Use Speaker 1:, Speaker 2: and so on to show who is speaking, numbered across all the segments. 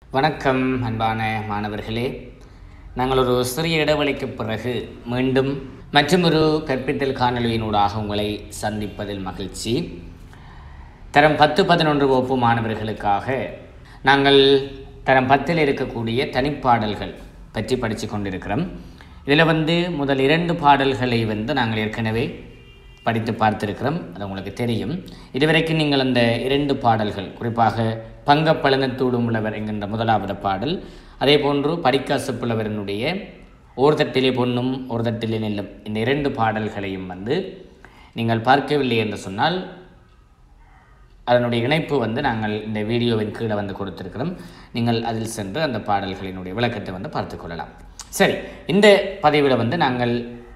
Speaker 1: வணக்கம் அன்பான மாணவர்களே நாங்கள் ஒரு சிறிய இடைவெளிக்கு பிறகு மீண்டும் மற்றும் ஒரு கற்பித்தல் காணொலியினூடாக உங்களை சந்திப்பதில் மகிழ்ச்சி தரம் பத்து பதினொன்று வகுப்பு மாணவர்களுக்காக நாங்கள் தரம் பத்தில் இருக்கக்கூடிய தனிப்பாடல்கள் பற்றி படித்து கொண்டிருக்கிறோம் இதில் வந்து முதல் இரண்டு பாடல்களை வந்து நாங்கள் ஏற்கனவே படித்து பார்த்திருக்கிறோம் அது உங்களுக்கு தெரியும் இதுவரைக்கும் நீங்கள் அந்த இரண்டு பாடல்கள் குறிப்பாக பங்க பழனத்தூடும் உள்ளவர் என்கின்ற முதலாவது பாடல் அதே போன்று படிக்காசு புலவரனுடைய ஓர்தட்டிலே பொன்னும் ஓர்தட்டிலே நெல்லும் இந்த இரண்டு பாடல்களையும் வந்து நீங்கள் பார்க்கவில்லை என்று சொன்னால் அதனுடைய இணைப்பு வந்து நாங்கள் இந்த வீடியோவின் கீழே வந்து கொடுத்திருக்கிறோம் நீங்கள் அதில் சென்று அந்த பாடல்களினுடைய விளக்கத்தை வந்து பார்த்துக்கொள்ளலாம் சரி இந்த பதிவில் வந்து நாங்கள்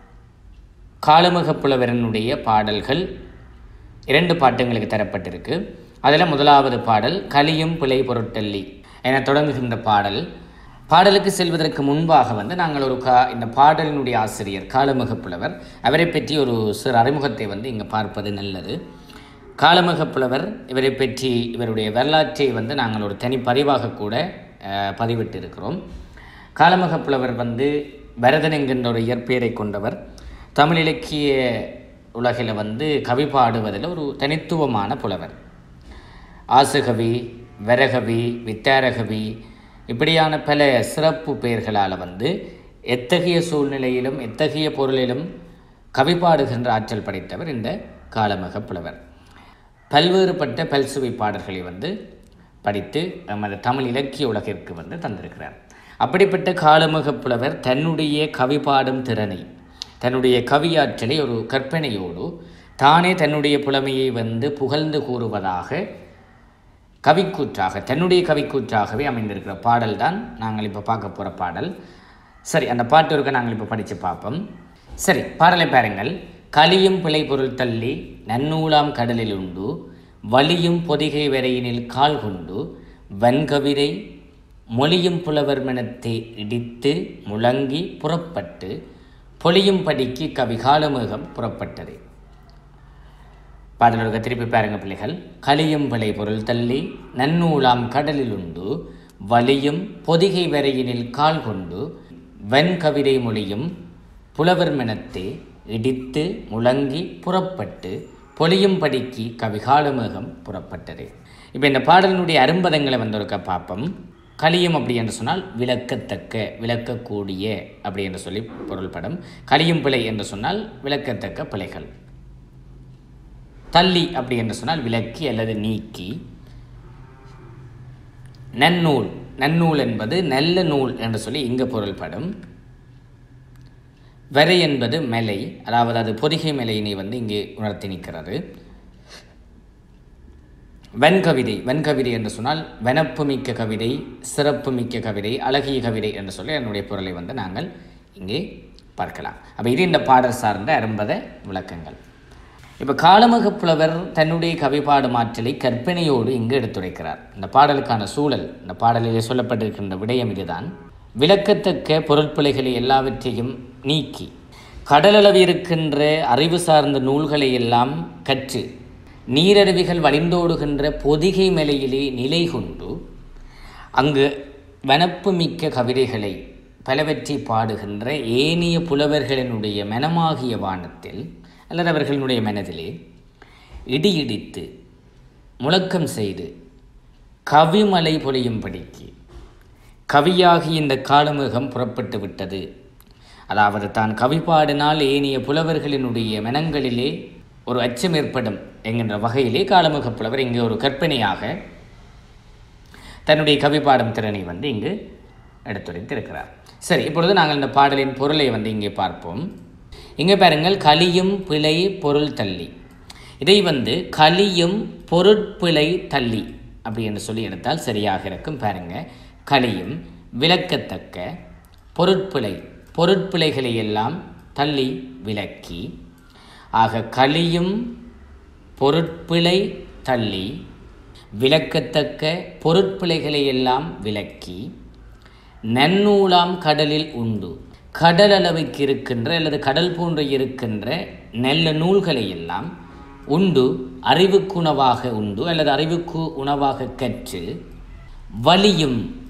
Speaker 1: காலமுக புலவரனுடைய பாடல்கள் இரண்டு பாட்டுங்களுக்கு தரப்பட்டிருக்கு அதில் முதலாவது பாடல் கலியும் பிழை பொருட்டல்லி என தொடங்குகின்ற பாடல் பாடலுக்கு செல்வதற்கு முன்பாக வந்து நாங்கள் ஒரு கா இந்த பாடலினுடைய ஆசிரியர் காலமுக புலவர் அவரை பற்றி ஒரு சிறு அறிமுகத்தை வந்து இங்கே பார்ப்பது நல்லது காலமுக புலவர் இவரை பற்றி இவருடைய வரலாற்றை வந்து நாங்கள் ஒரு தனி பதிவாக கூட அஹ், பதிவிட்டு இருக்கிறோம் காலமுக புலவர் வந்து பரதன் என்கின்ற ஒரு இயற்பெயரை கொண்டவர் தமிழ் இலக்கிய உலகில் வந்து கவி பாடுவதில் ஒரு தனித்துவமான புலவர் ஆசுகவி வரகவி வித்தாரகவி இப்படியான பல சிறப்பு பெயர்களால் வந்து எத்தகைய சூழ்நிலையிலும் எத்தகைய பொருளிலும் கவி பாடுகின்ற ஆற்றல் படைத்தவர் இந்த காலமக புலவர் பல்வேறுபட்ட பல்சுவை பாடல்களை வந்து படித்து நமது தமிழ் இலக்கிய உலகிற்கு வந்து தந்திருக்கிறார் அப்படிப்பட்ட காலமுக புலவர் தன்னுடைய கவி பாடும் திறனை தன்னுடைய கவியாற்றலை ஒரு கற்பனையோடு தானே தன்னுடைய புலமையை வந்து புகழ்ந்து கூறுவதாக கவிக்கூற்றாக தன்னுடைய கவிக்கூற்றாகவே அமைந்திருக்கிற பாடல் தான் நாங்கள் இப்போ பார்க்க போகிற பாடல் சரி அந்த பாட்டு இருக்க நாங்கள் இப்போ படித்து பார்ப்போம் சரி பாடலை பாருங்கள் கலியும் பிழை பொருள் தள்ளி நன்னூலாம் கடலில் உண்டு வலியும் பொதிகை வரையினில் கால் கொண்டு வன்கவிரை மொழியும் புலவர் மனத்தை இடித்து முழங்கி புறப்பட்டு பொலியும் படிக்கு கவிகாலமேகம் புறப்பட்டது பாடலுக்கு திருப்பி பாருங்க பிள்ளைகள் கலியும் பிழை பொருள் தள்ளி நன்னூலாம் கடலில் உண்டு வலியும் பொதிகை வரையினில் கால் கொண்டு வெண்கவிதை மொழியும் புலவர் மனத்தை இடித்து முழங்கி புறப்பட்டு பொலியும் படிக்கு கவிகாலமேகம் புறப்பட்டது இப்போ இந்த பாடலினுடைய அரும்பதங்களை வந்து ஒருக்க பார்ப்போம் கலியும் அப்படி என்று சொன்னால் விளக்கத்தக்க விளக்கக்கூடிய அப்படி என்று சொல்லி பொருள்படும் கலியும் பிழை என்று சொன்னால் விளக்கத்தக்க பிழைகள் தள்ளி அப்படி என்று சொன்னால் விலக்கி அல்லது நீக்கி நன்னூல் நன்னூல் என்பது நல்ல நூல் என்று சொல்லி இங்கு பொருள்படும் வரை என்பது மெலை அதாவது அது பொதிகை மெலையினை வந்து இங்கே உணர்த்தி நிற்கிறது வெண்கவிதை வெண்கவிதை என்று சொன்னால் வனப்புமிக்க கவிதை சிறப்புமிக்க கவிதை அழகிய கவிதை என்று சொல்லி என்னுடைய பொருளை வந்து நாங்கள் இங்கே பார்க்கலாம் அப்போ இது இந்த பாடல் சார்ந்த அரும்பத விளக்கங்கள் இப்போ காலமுக புலவர் தன்னுடைய கவி பாடும் ஆற்றலை கற்பனையோடு இங்கு எடுத்துரைக்கிறார் இந்த பாடலுக்கான சூழல் இந்த பாடலிலே சொல்லப்பட்டிருக்கின்ற விடயம் இதுதான் விளக்கத்தக்க பொருட்பிழைகளை எல்லாவற்றையும் நீக்கி கடலளவு இருக்கின்ற அறிவு சார்ந்த நூல்களை எல்லாம் கற்று நீரருவிகள் வழிந்தோடுகின்ற பொதிகை மலையிலே நிலை கொண்டு அங்கு வனப்புமிக்க கவிதைகளை பலவற்றை பாடுகின்ற ஏனைய புலவர்களினுடைய மனமாகிய வானத்தில் அல்லது அவர்களுடைய மனதிலே இடி இடித்து முழக்கம் செய்து கவிமலை பொழியும்படிக்கு கவியாகி இந்த காலமுகம் புறப்பட்டு விட்டது அதாவது தான் கவி பாடினால் ஏனைய புலவர்களினுடைய மனங்களிலே ஒரு அச்சம் ஏற்படும் என்கின்ற வகையிலே காலமுக புலவர் இங்கே ஒரு கற்பனையாக தன்னுடைய கவி பாடும் திறனை வந்து இங்கு எடுத்துரைத்திருக்கிறார் சரி இப்பொழுது நாங்கள் இந்த பாடலின் பொருளை வந்து இங்கே பார்ப்போம் இங்கே பாருங்கள் கலியும் பிழை பொருள் தள்ளி இதை வந்து கலியும் பொருட்பிழை தள்ளி அப்படி என்று சொல்லி எடுத்தால் சரியாக இருக்கும் பாருங்க கலியும் விளக்கத்தக்க பொருட்பிழை பொருட்பிழைகளை எல்லாம் தள்ளி விலக்கி ஆக கலியும் பொருட்பிழை தள்ளி விளக்கத்தக்க பொருட்பிழைகளை எல்லாம் விலக்கி நன்னூலாம் கடலில் உண்டு கடல் அளவுக்கு இருக்கின்ற அல்லது கடல் போன்று இருக்கின்ற நல்ல நூல்களை எல்லாம் உண்டு அறிவுக்கு உணவாக உண்டு அல்லது அறிவுக்கு உணவாக கற்று வலியும்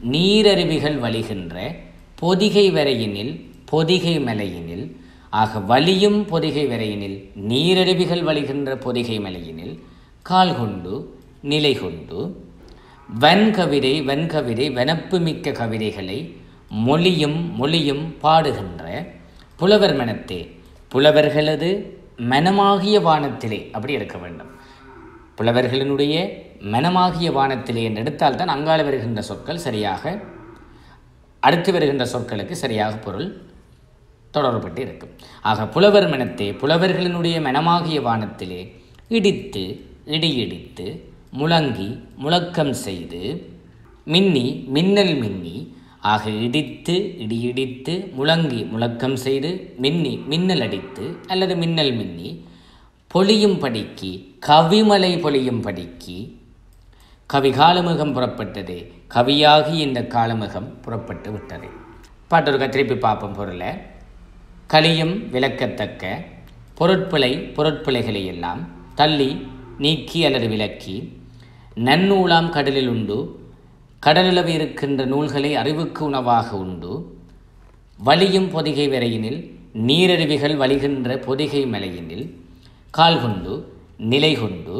Speaker 1: நீரருவிகள் வழிகின்ற பொதிகை வரையினில் பொதிகை மலையினில் ஆக வலியும் பொதிகை வரையினில் நீரருவிகள் வழிகின்ற பொதிகை மலையினில் கால் கொண்டு நிலை கொண்டு வன்கவிதை வன்கவிதை வனப்பு மிக்க கவிதைகளை மொழியும் மொழியும் பாடுகின்ற புலவர் மனத்தே புலவர்களது மனமாகிய வானத்திலே அப்படி இருக்க வேண்டும் புலவர்களினுடைய மனமாகிய வானத்திலே என்று எடுத்தால் தான் அங்கால வருகின்ற சொற்கள் சரியாக அடுத்து வருகின்ற சொற்களுக்கு சரியாக பொருள் தொடர்பட்டு இருக்கும் ஆக புலவர் மனத்தே புலவர்களினுடைய மனமாகிய வானத்திலே இடித்து இடியிடித்து முழங்கி முழக்கம் செய்து மின்னி மின்னல் மின்னி ஆக இடித்து இடியிடித்து முழங்கி முழக்கம் செய்து மின்னி மின்னல் அடித்து அல்லது மின்னல் மின்னி பொழியும் படிக்கு கவிமலை பொழியும் படிக்கு கவி காலமுகம் புறப்பட்டது கவியாகி இந்த காலமுகம் புறப்பட்டு விட்டது பாட்டொருக்க திருப்பி பார்ப்போம் பொருளை கலியும் விளக்கத்தக்க பொருட்பிழை பொருட்பிழைகளை எல்லாம் தள்ளி நீக்கி அல்லது விலக்கி நன்னூலாம் கடலில் உண்டு கடலுளவு இருக்கின்ற நூல்களை அறிவுக்கு உணவாக உண்டு வலியும் பொதிகை வரையினில் நீரருவிகள் வழிகின்ற பொதிகை மலையினில் கால் கொண்டு நிலை கொண்டு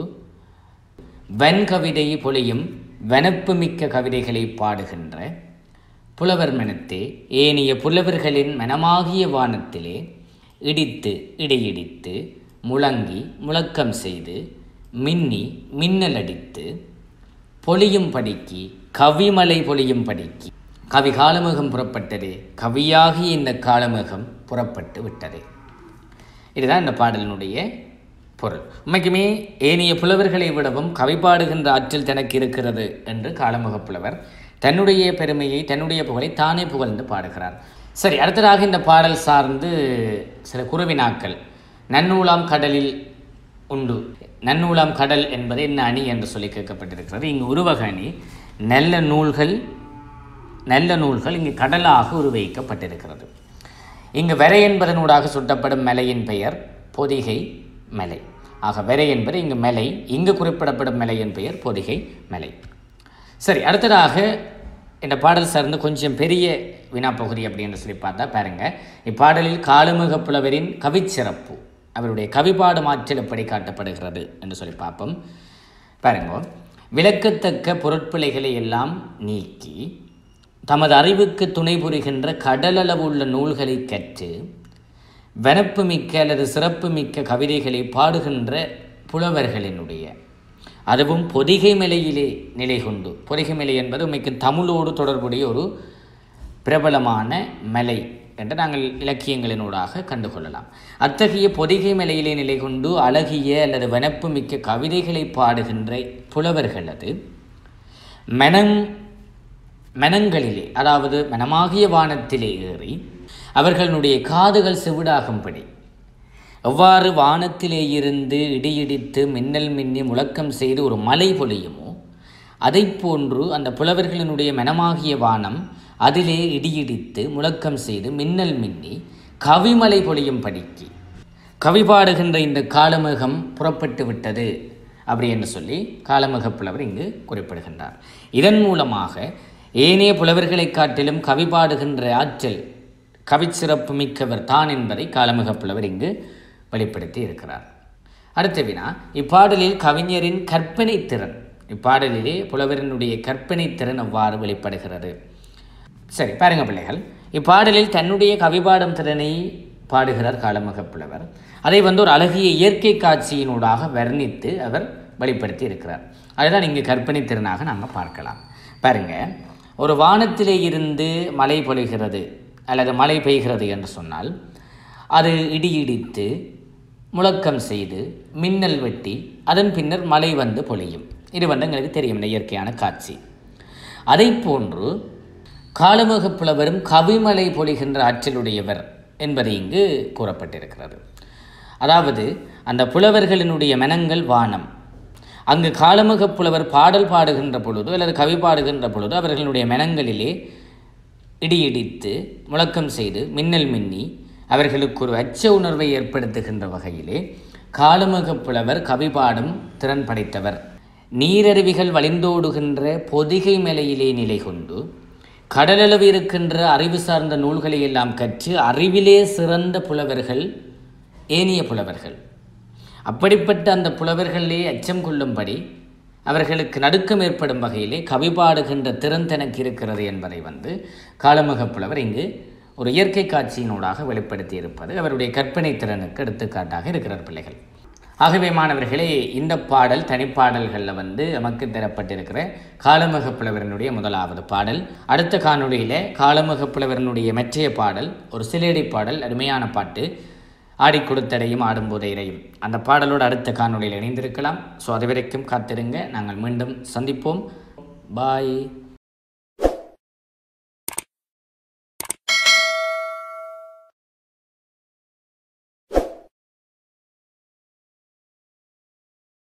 Speaker 1: வன்கவிதை பொழியும் வனப்புமிக்க கவிதைகளை பாடுகின்ற புலவர் மனத்தே ஏனைய புலவர்களின் மனமாகிய வானத்திலே இடித்து இடையிடித்து முழங்கி முழக்கம் செய்து மின்னி மின்னல் அடித்து பொழியும் படிக்கு கவிமலை பொழியும் படிக்கு கவி காலமுகம் புறப்பட்டது கவியாகி இந்த காலமுகம் புறப்பட்டு விட்டது இதுதான் இந்த பாடலினுடைய பொருள் உண்மைக்குமே ஏனைய புலவர்களை விடவும் கவி பாடுகின்ற ஆற்றல் தனக்கு இருக்கிறது என்று காலமுகப் புலவர் தன்னுடைய பெருமையை தன்னுடைய புகழை தானே புகழ்ந்து பாடுகிறார் சரி அடுத்ததாக இந்த பாடல் சார்ந்து சில குருவினாக்கள் நன்னூலாம் கடலில் உண்டு நன்னூலாம் கடல் என்பது என்ன அணி என்று சொல்லி கேட்கப்பட்டிருக்கிறது இங்கு உருவக அணி நல்ல நூல்கள் நல்ல நூல்கள் இங்கு கடலாக உருவகிக்கப்பட்டிருக்கிறது இங்கு வரை என்பதனூடாக சுட்டப்படும் மலையின் பெயர் பொதிகை மலை ஆக வரை என்பது இங்கு மலை இங்கு குறிப்பிடப்படும் மலையின் பெயர் பொதிகை மலை சரி அடுத்ததாக இந்த பாடல் சார்ந்து கொஞ்சம் பெரிய வினாப்பகுதி அப்படின்னு சொல்லி பார்த்தா பாருங்க இப்பாடலில் காலுமுக புலவரின் கவிச்சிறப்பு அவருடைய கவிபாடும் ஆற்றல் எப்படி காட்டப்படுகிறது என்று சொல்லி பார்ப்போம் பாருங்க விளக்கத்தக்க பொருட்பிழைகளை எல்லாம் நீக்கி தமது அறிவுக்கு துணை புரிகின்ற கடலளவு உள்ள நூல்களை கற்று வனப்பு மிக்க அல்லது சிறப்பு மிக்க கவிதைகளை பாடுகின்ற புலவர்களினுடைய அதுவும் பொதிகை மலையிலே நிலை கொண்டு பொதிகை மலை என்பது உண்மைக்கு தமிழோடு தொடர்புடைய ஒரு பிரபலமான மலை என்று நாங்கள் இலக்கியங்களினூடாக கண்டுகொள்ளலாம் அத்தகைய பொதிகை மலையிலே நிலை கொண்டு அழகிய அல்லது வனப்பு மிக்க கவிதைகளை பாடுகின்ற புலவர்களது மனம் மனங்களிலே அதாவது மனமாகிய வானத்திலே ஏறி அவர்களுடைய காதுகள் செவிடாகும்படி எவ்வாறு வானத்திலே இருந்து இடியிடித்து மின்னல் மின்னி முழக்கம் செய்து ஒரு மலை பொழியுமோ அதை போன்று அந்த புலவர்களினுடைய மனமாகிய வானம் அதிலே இடியிடித்து முழக்கம் செய்து மின்னல் மின்னி கவிமலை பொழியும் படிக்கு கவி பாடுகின்ற இந்த காலமேகம் புறப்பட்டு விட்டது அப்படி என்று சொல்லி காலமேக புலவர் இங்கு குறிப்பிடுகின்றார் இதன் மூலமாக ஏனைய புலவர்களைக் காட்டிலும் கவி பாடுகின்ற ஆற்றல் கவிச்சிறப்பு மிக்கவர் தான் என்பதை காலமிக புலவர் இங்கு வெளிப்படுத்தி இருக்கிறார் அடுத்த வினா இப்பாடலில் கவிஞரின் கற்பனை திறன் இப்பாடலிலே புலவரினுடைய கற்பனை திறன் எவ்வாறு வெளிப்படுகிறது சரி பாருங்க பிள்ளைகள் இப்பாடலில் தன்னுடைய கவிபாடும் திறனை பாடுகிறார் காலமக புலவர் அதை வந்து ஒரு அழகிய இயற்கை காட்சியினூடாக வர்ணித்து அவர் வெளிப்படுத்தி இருக்கிறார் அதுதான் இங்கு கற்பனை திறனாக நாங்கள் பார்க்கலாம் பாருங்க ஒரு வானத்திலே இருந்து மழை பொழிகிறது அல்லது மழை பெய்கிறது என்று சொன்னால் அது இடி இடித்து முழக்கம் செய்து மின்னல் வெட்டி அதன் பின்னர் மழை வந்து பொழியும் இது வந்து எங்களுக்கு தெரியும் இந்த இயற்கையான காட்சி அதை போன்று காலமுக புலவரும் கவிமலை பொழிகின்ற ஆற்றலுடையவர் என்பது இங்கு கூறப்பட்டிருக்கிறது அதாவது அந்த புலவர்களினுடைய மனங்கள் வானம் அங்கு காலமுக புலவர் பாடல் பாடுகின்ற பொழுது அல்லது கவி பாடுகின்ற பொழுது அவர்களுடைய மனங்களிலே இடியிடித்து முழக்கம் செய்து மின்னல் மின்னி அவர்களுக்கு ஒரு அச்ச உணர்வை ஏற்படுத்துகின்ற வகையிலே காலமுக புலவர் கவி பாடும் திறன் படைத்தவர் நீரருவிகள் வழிந்தோடுகின்ற பொதிகை மலையிலே நிலை கொண்டு கடலளவு இருக்கின்ற அறிவு சார்ந்த நூல்களை எல்லாம் கற்று அறிவிலே சிறந்த புலவர்கள் ஏனிய புலவர்கள் அப்படிப்பட்ட அந்த புலவர்களே அச்சம் கொள்ளும்படி அவர்களுக்கு நடுக்கம் ஏற்படும் வகையிலே கவி பாடுகின்ற திறன் தனக்கு இருக்கிறது என்பதை வந்து காலமுக புலவர் இங்கு ஒரு இயற்கை காட்சியினூடாக வெளிப்படுத்தி இருப்பது அவருடைய கற்பனை திறனுக்கு எடுத்துக்காட்டாக இருக்கிறார் பிள்ளைகள் ஆகவே மாணவர்களே இந்த பாடல் தனிப்பாடல்களில் வந்து நமக்கு தரப்பட்டிருக்கிற காலமுக புலவரனுடைய முதலாவது பாடல் அடுத்த காணொளியில் காலமுக புலவரனுடைய மற்றைய பாடல் ஒரு சிலேடி பாடல் அருமையான பாட்டு ஆடி கொடுத்தடையும் ஆடும்போது இறையும் அந்த பாடலோடு அடுத்த காணொளியில் இணைந்திருக்கலாம் ஸோ அது வரைக்கும் காத்திருங்க நாங்கள் மீண்டும் சந்திப்போம் பாய்